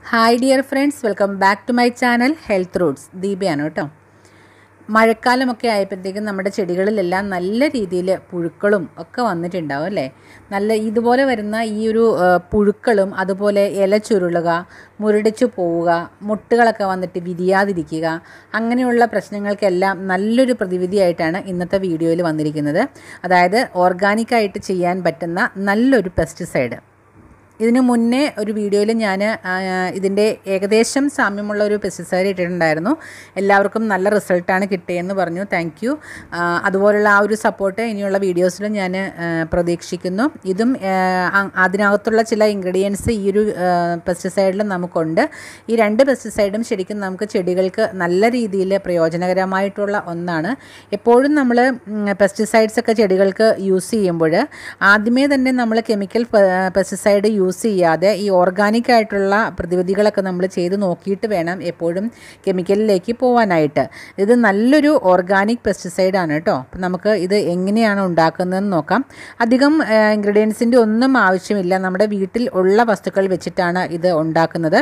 hi dear friends welcome back to my channel health roots ദീപയാണ് കേട്ടോ മഴക്കാലമൊക്കെ ആയപ്പോഴത്തേക്കും നമ്മുടെ ചെടികളിലെല്ലാം നല്ല രീതിയിൽ പുഴുക്കളും ഒക്കെ വന്നിട്ടുണ്ടാവും അല്ലേ നല്ല ഇതുപോലെ വരുന്ന ഈ ഒരു ആ, പുഴുക്കളും അതുപോലെ ഇല ചുരുളുക മുരടിച്ചു പോവുക മുട്ടുകളൊക്കെ വന്നിട്ട് വിരിയാതിരിക്കുക അങ്ങനെയുള്ള പ്രശ്നങ്ങൾക്കെല്ലാം നല്ലൊരു പ്രതിവിധിയായിട്ടാണ് ഇന്നത്തെ വീഡിയോയിൽ വന്നിരിക്കുന്നത് അതായത് ഓർഗാനിക്കായിട്ട് ചെയ്യാൻ പറ്റുന്ന നല്ലൊരു പെസ്റ്റിസൈഡ് ഇതിന് മുന്നേ ഒരു വീഡിയോയിൽ ഞാൻ ഇതിൻ്റെ ഏകദേശം സാമ്യമുള്ള ഒരു പെസ്റ്റിസൈഡ് ഇട്ടിട്ടുണ്ടായിരുന്നു എല്ലാവർക്കും നല്ല റിസൾട്ടാണ് കിട്ടിയെന്ന് പറഞ്ഞു താങ്ക് യു അതുപോലുള്ള ആ ഒരു സപ്പോർട്ട് ഇനിയുള്ള വീഡിയോസിലും ഞാൻ പ്രതീക്ഷിക്കുന്നു ഇതും ആ, അ- അതിനകത്തുള്ള ചില ഇൻഗ്രീഡിയൻസ് ഈ ഒരു പെസ്റ്റിസൈഡിലും നമുക്കുണ്ട് ഈ രണ്ട് പെസ്റ്റിസൈഡും ശരിക്കും നമുക്ക് ചെടികൾക്ക് നല്ല രീതിയിൽ പ്രയോജനകരമായിട്ടുള്ള ഒന്നാണ് എപ്പോഴും നമ്മൾ പെസ്റ്റിസൈഡ്സ് ഒക്കെ ചെടികൾക്ക് യൂസ് ചെയ്യുമ്പോൾ ആദ്യമേ തന്നെ നമ്മൾ കെമിക്കൽ പെസ്റ്റിസൈഡ് യൂസ് ചെയ്യാതെ ഈ ഓർഗാനിക് ആയിട്ടുള്ള പ്രതിവിധികളൊക്കെ നമ്മൾ ചെയ്ത് നോക്കിയിട്ട് വേണം എപ്പോഴും കെമിക്കലിലേക്ക് പോകാനായിട്ട് ഇത് നല്ലൊരു ഓർഗാനിക് പെസ്റ്റിസൈഡ് ആണ് കേട്ടോ അപ്പം നമുക്ക് ഇത് എങ്ങനെയാണ് ഉണ്ടാക്കുന്നതെന്ന് നോക്കാം അധികം ഇൻഗ്രീഡിയൻസിൻ്റെ ഒന്നും ആവശ്യമില്ല നമ്മുടെ വീട്ടിൽ ഉള്ള വസ്തുക്കൾ വെച്ചിട്ടാണ് ഇത് ഉണ്ടാക്കുന്നത്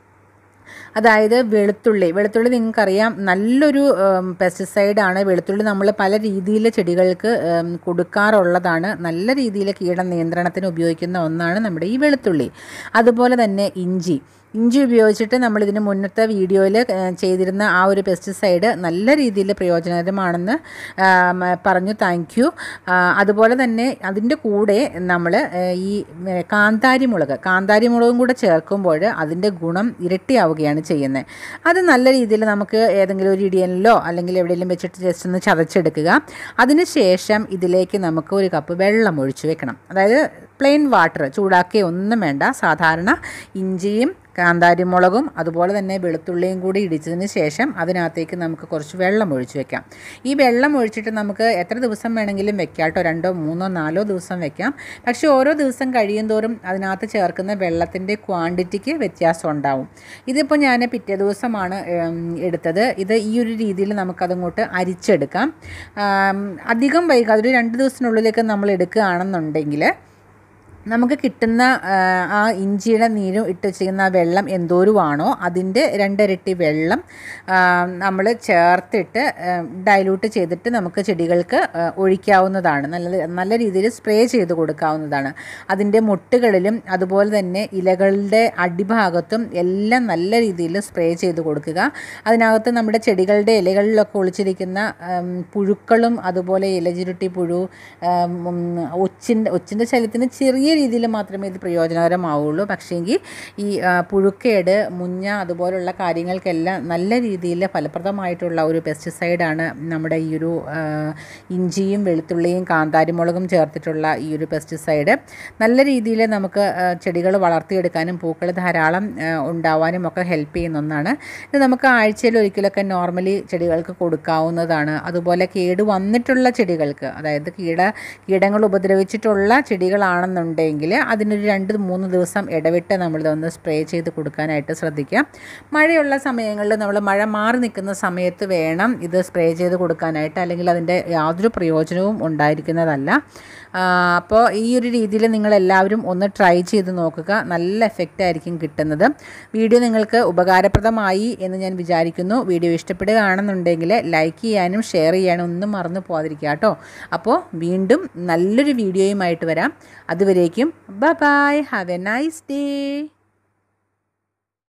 അതായത് വെളുത്തുള്ളി വെളുത്തുള്ളി നിങ്ങൾക്കറിയാം നല്ലൊരു പെസ്റ്റിസൈഡാണ് വെളുത്തുള്ളി നമ്മൾ പല രീതിയിൽ ചെടികൾക്ക് ഉം, കൊടുക്കാറുള്ളതാണ് നല്ല രീതിയിൽ കീട നിയന്ത്രണത്തിന് ഉപയോഗിക്കുന്ന ഒന്നാണ് നമ്മുടെ ഈ വെളുത്തുള്ളി അതുപോലെ തന്നെ ഇഞ്ചി ഇഞ്ചി ഉപയോഗിച്ചിട്ട് നമ്മൾ ഇതിന് മുന്നത്തെ വീഡിയോയിൽ ചെയ്തിരുന്ന ആ ഒരു പെസ്റ്റിസൈഡ് നല്ല രീതിയിൽ പ്രയോജനകരമാണെന്ന് ആം, പറഞ്ഞു താങ്ക് യു അതുപോലെ തന്നെ അതിൻ്റെ കൂടെ നമ്മൾ ഈ ഏ, കാന്താരി മുളക് കാന്താരി മുളകും കൂടെ ചേർക്കുമ്പോൾ അതിൻ്റെ ഗുണം ഇരട്ടിയാവുകയാണ് ചെയ്യുന്നത് അത് നല്ല രീതിയിൽ നമുക്ക് ഏതെങ്കിലും ഒരു ഇടിയനിലോ അല്ലെങ്കിൽ എവിടെയെങ്കിലും വെച്ചിട്ട് ജസ്റ്റ് ഒന്ന് ചതച്ചെടുക്കുക അതിന് ശേഷം ഇതിലേക്ക് നമുക്ക് ഒരു കപ്പ് വെള്ളം ഒഴിച്ചു വെക്കണം അതായത് പ്ലെയിൻ വാട്ടർ ചൂടാക്കി ഒന്നും വേണ്ട സാധാരണ ഇഞ്ചിയും കാന്താരിമുളകും അതുപോലെ തന്നെ വെളുത്തുള്ളിയും കൂടി ഇടിച്ചതിന് ശേഷം അതിനകത്തേക്ക് നമുക്ക് കുറച്ച് വെള്ളം ഒഴിച്ച് വെക്കാം ഈ വെള്ളം ഒഴിച്ചിട്ട് നമുക്ക് എത്ര ദിവസം വേണമെങ്കിലും വെക്കാം കേട്ടോ രണ്ടോ മൂന്നോ നാലോ ദിവസം വെക്കാം പക്ഷേ ഓരോ ദിവസം കഴിയും തോറും അതിനകത്ത് ചേർക്കുന്ന വെള്ളത്തിൻ്റെ ക്വാണ്ടിറ്റിക്ക് വ്യത്യാസം ഉണ്ടാവും ഇതിപ്പോൾ ഞാൻ പിറ്റേ ദിവസമാണ് ഉം, എടുത്തത് ഇത് ഈ ഒരു രീതിയിൽ നമുക്കതങ്ങോട്ട് അരിച്ചെടുക്കാം ആം, അധികം വൈകാതെ ഒരു രണ്ട് ദിവസത്തിനുള്ളിലേക്ക് നമ്മൾ എടുക്കുകയാണെന്നുണ്ടെങ്കിൽ നമുക്ക് കിട്ടുന്ന ആ, ആ ഇഞ്ചിയുടെ നീരും ഇട്ട് ചെയ്യുന്ന ആ വെള്ളം എന്തോരുവാണോ അതിൻ്റെ രണ്ടിരട്ടി വെള്ളം നമ്മൾ ചേർത്തിട്ട് ഡൈലൂട്ട് ചെയ്തിട്ട് നമുക്ക് ചെടികൾക്ക് ആ, ഒഴിക്കാവുന്നതാണ് നല്ല നല്ല രീതിയിൽ സ്പ്രേ ചെയ്ത് കൊടുക്കാവുന്നതാണ് അതിൻ്റെ മുട്ടുകളിലും അതുപോലെ തന്നെ ഇലകളുടെ അടിഭാഗത്തും എല്ലാം നല്ല രീതിയിൽ സ്പ്രേ ചെയ്ത് കൊടുക്കുക അതിനകത്ത് നമ്മുടെ ചെടികളുടെ ഇലകളിലൊക്കെ ഒളിച്ചിരിക്കുന്ന ഉം, പുഴുക്കളും അതുപോലെ ഇലചുരുട്ടി പുഴു ഉം, ഉം, ഒച്ചിൻ്റെ ഒച്ചിൻ്റെ ശല്യത്തിന് ചെറിയ രീതിയിൽ മാത്രമേ ഇത് പ്രയോജനകരമാവുള്ളൂ പക്ഷേങ്കിൽ ഈ ആ, പുഴുക്കേട് മുഞ്ഞ അതുപോലുള്ള കാര്യങ്ങൾക്കെല്ലാം നല്ല രീതിയിൽ ഫലപ്രദമായിട്ടുള്ള ഒരു പെസ്റ്റിസൈഡാണ് നമ്മുടെ ഈ ഒരു ആ, ഇഞ്ചിയും വെളുത്തുള്ളിയും കാന്താരിമുളകും ചേർത്തിട്ടുള്ള ഈ ഒരു പെസ്റ്റിസൈഡ് നല്ല രീതിയിൽ നമുക്ക് ചെടികൾ വളർത്തിയെടുക്കാനും പൂക്കൾ ധാരാളം ആ, ഉണ്ടാവാനും ഒക്കെ ഹെൽപ്പ് ചെയ്യുന്ന ഒന്നാണ് ഇത് നമുക്ക് ആഴ്ചയിൽ ഒരിക്കലൊക്കെ നോർമലി ചെടികൾക്ക് കൊടുക്കാവുന്നതാണ് അതുപോലെ കേട് വന്നിട്ടുള്ള ചെടികൾക്ക് അതായത് കീട കീടങ്ങൾ ഉപദ്രവിച്ചിട്ടുള്ള ചെടികളാണെന്നുണ്ടെങ്കിൽ അതിനൊരു രണ്ട് മൂന്ന് ദിവസം ഇടവിട്ട് നമ്മളിതൊന്ന് സ്പ്രേ ചെയ്ത് കൊടുക്കാനായിട്ട് ശ്രദ്ധിക്കാം മഴയുള്ള സമയങ്ങളിൽ നമ്മൾ മഴ മാറി നിൽക്കുന്ന സമയത്ത് വേണം ഇത് സ്പ്രേ ചെയ്ത് കൊടുക്കാനായിട്ട് അല്ലെങ്കിൽ അതിൻ്റെ യാതൊരു പ്രയോജനവും ഉണ്ടായിരിക്കുന്നതല്ല ആ, അപ്പോൾ ഈ ഒരു രീതിയിൽ നിങ്ങളെല്ലാവരും ഒന്ന് ട്രൈ ചെയ്ത് നോക്കുക നല്ല എഫക്റ്റ് ആയിരിക്കും കിട്ടുന്നത് വീഡിയോ നിങ്ങൾക്ക് ഉപകാരപ്രദമായി എന്ന് ഞാൻ വിചാരിക്കുന്നു വീഡിയോ ഇഷ്ടപ്പെടുകയാണെന്നുണ്ടെങ്കിൽ ലൈക്ക് ചെയ്യാനും ഷെയർ ചെയ്യാനും ഒന്നും മറന്നു പോകാതിരിക്കുക കേട്ടോ അപ്പോൾ വീണ്ടും നല്ലൊരു വീഡിയോയുമായിട്ട് വരാം അതുവരേക്കും ബ bye have a nice day